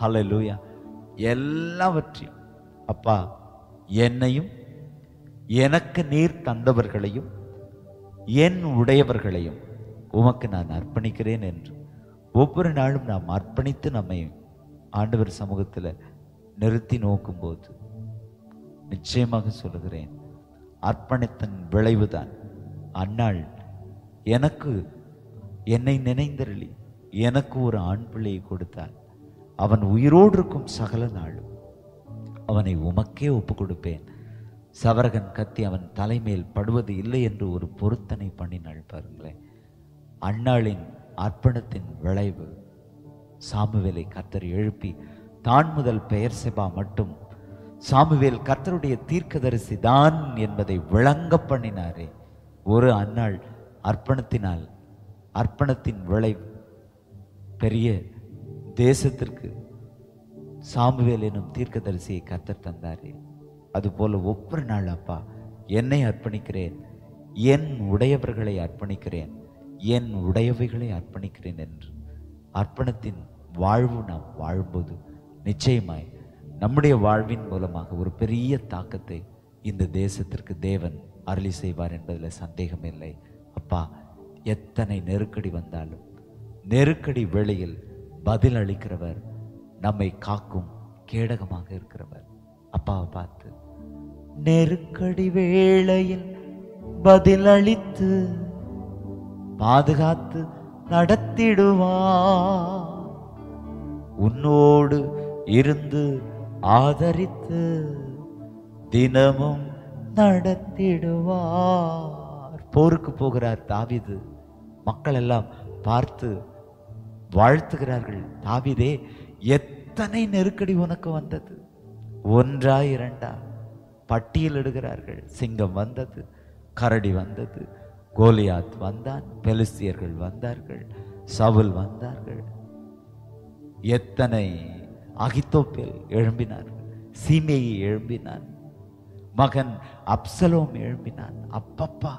ஹalleluya எல்லாவற்றையும் அப்பா என்னையும் எனக்கு நீர் தந்தவர்களையும் என் உடையவர்களையும் உமக்கு நான் அர்ப்பணிக்கிறேன் என்று ஒவ்வொரு நாளும் நாம் அர்ப்பணித்து நம்மை ஆண்டவர் சமூகத்தில் நிறுத்தி நோக்கும்போது நிச்சயமாக சொல்லுகிறேன் அர்ப்பணித்தன் விளைவுதான் அன்னாள் எனக்கு என்னை நினைந்தருளி எனக்கு ஒரு ஆண் பிள்ளையை கொடுத்தாள் அவன் உயிரோடு இருக்கும் சகல நாளும் அவனை உமக்கே ஒப்பு கொடுப்பேன் சவரகன் கத்தி அவன் தலைமேல் படுவது இல்லை என்று ஒரு பொருத்தனை பண்ணினாள் பாருங்களேன் அன்னாளின் அர்ப்பணத்தின் விளைவு சாமுவேலை கர்த்தர் எழுப்பி தான் முதல் பெயர் செபா மட்டும் சாமுவேல் கர்த்தருடைய தீர்க்கதரிசி தான் என்பதை விளங்க பண்ணினாரே ஒரு அன்னாள் அர்ப்பணத்தினால் அர்ப்பணத்தின் விளைவு பெரிய தேசத்திற்கு சாமுவேல் எனும் தீர்க்கதரிசியை கர்த்தர் தந்தாரே அதுபோல ஒவ்வொரு நாள் அப்பா என்னை அர்ப்பணிக்கிறேன் என் உடையவர்களை அர்ப்பணிக்கிறேன் என் உடையவைகளை அர்ப்பணிக்கிறேன் என்று அர்ப்பணத்தின் வாழ்வு நாம் வாழும்போது நிச்சயமாய் நம்முடைய வாழ்வின் மூலமாக ஒரு பெரிய தாக்கத்தை இந்த தேசத்திற்கு தேவன் அருளி செய்வார் என்பதில் சந்தேகமில்லை அப்பா எத்தனை நெருக்கடி வந்தாலும் நெருக்கடி வேளையில் பதில் அளிக்கிறவர் நம்மை காக்கும் கேடகமாக இருக்கிறவர் அப்பாவை பார்த்து நெருக்கடி வேளையில் பதில் அளித்து பாதுகாத்து நடத்திடுவார் உன்னோடு இருந்து ஆதரித்து தினமும் நடத்திடுவார் போருக்கு போகிறார் தாவீது மக்கள் எல்லாம் பார்த்து வாழ்த்துகிறார்கள் தாவீதே எத்தனை நெருக்கடி உனக்கு வந்தது ஒன்றா இரண்டா பட்டியலிடுகிறார்கள் சிங்கம் வந்தது கரடி வந்தது கோலியாத் வந்தான் பெலிஸ்தியர்கள் வந்தார்கள் சவுல் வந்தார்கள் எத்தனை அகித்தோப்பேல் எழும்பினார்கள் சீமேயி எழும்பினான் மகன் அப்சலோம் எழும்பினான் அப்பப்பா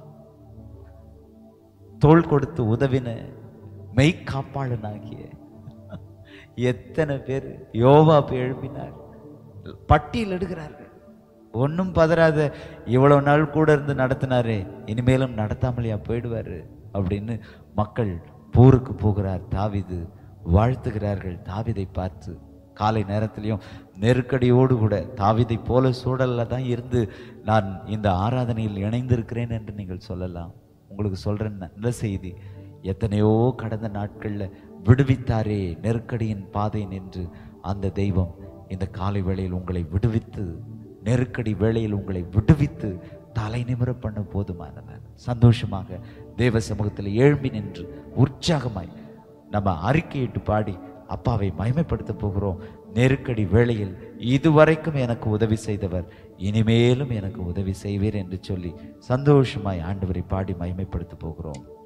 தோள் கொடுத்து உதவின மெய்க்காப்பாளனாகிய எத்தனை பேர் யோவாப் எழுப்பினார் பட்டியல் எடுக்கிறார்கள் ஒன்றும் பதறாத இவ்வளவு நாள் கூட இருந்து நடத்தினாரே இனிமேலும் நடத்தாமலையா போயிடுவாரு அப்படின்னு மக்கள் போருக்கு போகிறார் தாவிது வாழ்த்துகிறார்கள் தாவிதை பார்த்து காலை நேரத்திலையும் நெருக்கடியோடு கூட தாவிதை போல சூழல்ல தான் இருந்து நான் இந்த ஆராதனையில் இணைந்திருக்கிறேன் என்று நீங்கள் சொல்லலாம் உங்களுக்கு சொல்றேன் நல்ல செய்தி எத்தனையோ கடந்த நாட்கள்ல விடுவித்தாரே நெருக்கடியின் பாதை நின்று அந்த தெய்வம் இந்த காலை வேளையில் உங்களை விடுவித்து நெருக்கடி வேளையில் உங்களை விடுவித்து தலை நிமிர பண்ண போதுமானவர் சந்தோஷமாக தேவ சமூகத்தில் எழும்பி நின்று உற்சாகமாய் நம்ம அறிக்கையிட்டு பாடி அப்பாவை மகிமைப்படுத்த போகிறோம் நெருக்கடி வேளையில் இதுவரைக்கும் எனக்கு உதவி செய்தவர் இனிமேலும் எனக்கு உதவி செய்வீர் என்று சொல்லி சந்தோஷமாய் ஆண்டவரை பாடி மகிமைப்படுத்த போகிறோம்